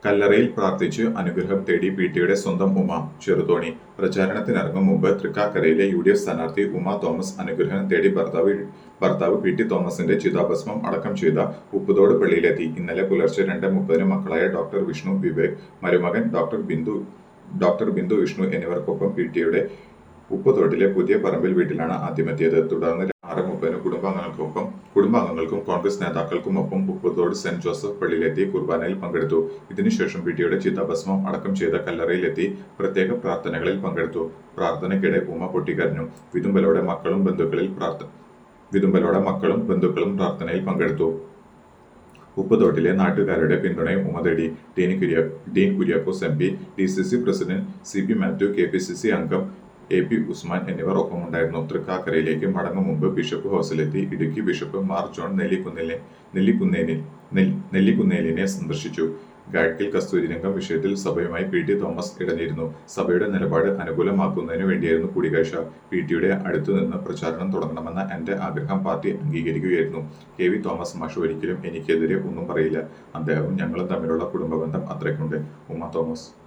കല്ലറയിൽ പ്രാർത്ഥിച്ച് അനുഗ്രഹം തേടി പി ടിയുടെ സ്വന്തം ഉമ ചെറുതോണി പ്രചാരണത്തിനിറങ്ങും മുമ്പ് തൃക്കാക്കരയിലെ യു ഡി എഫ് സ്ഥാനാർത്ഥി ഉമ തോമസ് അനുഗ്രഹം തേടി ഭർത്താവ് ഭർത്താവ് പി ടി തോമസിന്റെ ചിതാഭസ്മം അടക്കം ചെയ്ത ഉപ്പുതോട് പള്ളിയിലെത്തി ഇന്നലെ പുലർച്ചെ രണ്ട് മുപ്പതിന് മക്കളായ ഡോക്ടർ വിഷ്ണു വിവേക് മരുമകൻ ഡോക്ടർ ബിന്ദു ഡോക്ടർ ബിന്ദു വിഷ്ണു എന്നിവർക്കൊപ്പം പി ടിയുടെ ഉപ്പുതോട്ടിലെ പുതിയ പറമ്പിൽ വീട്ടിലാണ് ആദ്യമെത്തിയത് തുടർന്ന് ആറ് മുപ്പതിന് കുടുംബാംഗങ്ങൾക്കൊപ്പം കുടുംബാംഗങ്ങൾക്കും കോൺഗ്രസ് നേതാക്കൾക്കും ഒപ്പം ഉപ്പുതോട് സെന്റ് ജോസഫ് പള്ളിയിലെത്തി കുർബാനയിൽ പങ്കെടുത്തു ഇതിനുശേഷം പി ടിയുടെ ചിതാഭസ്മം അടക്കം ചെയ്ത കല്ലറയിലെത്തി പ്രത്യേക പ്രാർത്ഥനകളിൽ പങ്കെടുത്തു പ്രാർത്ഥനയ്ക്കിടെ ഉമ്മ പൊട്ടിക്കരഞ്ഞു വിതുമ്പലോടെ മക്കളും ബന്ധുക്കളിൽ പ്രാർത്ഥന വിതുമ്പലോടെ മക്കളും ബന്ധുക്കളും പ്രാർത്ഥനയിൽ പങ്കെടുത്തു ഉപ്പുതോട്ടിലെ നാട്ടുകാരുടെ പിന്തുണയും ഉമ തേടി ഡീൻ കുര്യ Dean Kuriakose M P D C C president C P Mathew K P C C അംഗം എ പി ഉസ്മാൻ എന്നിവർ ഒപ്പമുണ്ടായിരുന്നു തൃക്കാക്കരയിലേക്ക് മടങ്ങും മുമ്പ് ബിഷപ്പ് ഹൗസിലെത്തി ഇടുക്കി ബിഷപ്പ് മാർ ജോൺ നെല്ലിക്കുന്നിലെ നെല്ലിക്കുന്നേലിൽ നെൽ- നെല്ലിക്കുന്നേലിനെ സന്ദർശിച്ചു ഗാഡ്കിൽ കസ്തൂരിരംഗം വിഷയത്തിൽ സഭയുമായി പി ടി തോമസ് ഇടഞ്ഞിരുന്നു സഭയുടെ നിലപാട് അനുകൂലമാക്കുന്നതിന് വേണ്ടിയായിരുന്നു കൂടിക്കാഴ്ച പി ടിയുടെ അടുത്തു നിന്ന് പ്രചാരണം തുടങ്ങണമെന്ന എന്റെ ആഗ്രഹം പാർട്ടി അംഗീകരിക്കുകയായിരുന്നു കെ വി തോമസ് മാഷ് ഒരിക്കലും എനിക്കെതിരെ ഒന്നും പറയില്ല അദ്ദേഹവും ഞങ്ങളും തമ്മിലുള്ള കുടുംബ ബന്ധം അത്രയ്ക്കുണ്ട് ഉമ്മ തോമസ്